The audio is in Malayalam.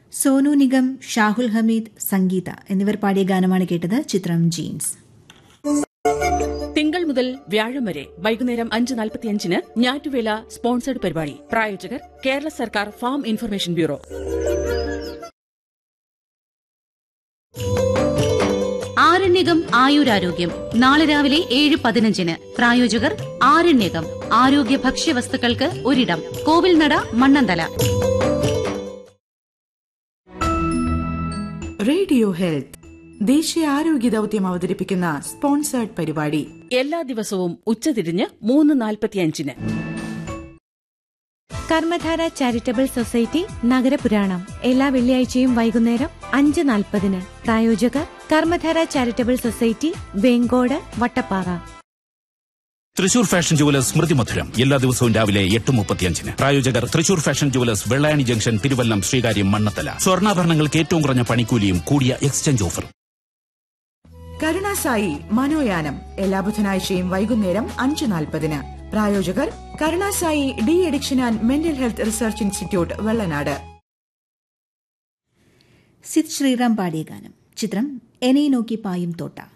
സോനു നിഗം ഷാഹുൽ ഹമീദ് സംഗീത എന്നിവർ പാടിയ ഗാനമാണ് കേട്ടത് ചിത്രം ജീൻസ് തിങ്കൾ മുതൽ വ്യാഴം വരെ വൈകുന്നേരം അഞ്ച് നാൽപ്പത്തിയഞ്ചിന് ഞാറ്റുവേല സ്പോൺസർഡ് പരിപാടി പ്രായോജകർ കേരള സർക്കാർ ഫാം ഇൻഫർമേഷൻ ബ്യൂറോ ആരണ്യകം ആയുരാരോഗ്യം നാളെ രാവിലെ ഏഴ് പതിനഞ്ചിന് പ്രായോജകർ ആരണ്യകം ആരോഗ്യ ഭക്ഷ്യവസ്തുക്കൾക്ക് ഒരിടം കോവിൽനട മണ്ണന്തല റേഡിയോ ഹെൽത്ത് ദേശീയ ആരോഗ്യ ദൌത്യം അവതരിപ്പിക്കുന്ന സ്പോൺസേർഡ് പരിപാടി എല്ലാ ദിവസവും ഉച്ചതിരിഞ്ഞ് മൂന്ന് നാൽപ്പത്തിയഞ്ചിന് കർമ്മധാര ചാരിറ്റബിൾ സൊസൈറ്റി നഗരപുരാണം എല്ലാ വെള്ളിയാഴ്ചയും വൈകുന്നേരം അഞ്ച് നാൽപ്പതിന് പ്രായോജകർ Karmadhara charitable society Vengode Vattappara Thrissur fashion jewellers സ്മൃതി മധുരം എല്ലാ ദിവസവും രാവിലെ എട്ട് മുപ്പത്തിയഞ്ചിന് പ്രായോജകർ Thrissur fashion jewellers Vellayani junction Thiruvallam Sreekaryam Mannanthala സ്വർണ്ണാഭരണങ്ങൾക്ക് ഏറ്റവും കുറഞ്ഞ പണിക്കൂലിയും കൂടിയ എക്സ്ചേഞ്ച് ഓഫറും കരുണാസായി മനോയാനം എല്ലാ ബുധനാഴ്ചയും വൈകുന്നേരം അഞ്ച് നാൽപ്പതിന് പ്രായോജകർ Karunasai de addiction and mental health research institute Vellanad Sid Sriram പാടിയ ഗാനം ചിത്രം എനെ നോക്കി പായും തോട്ട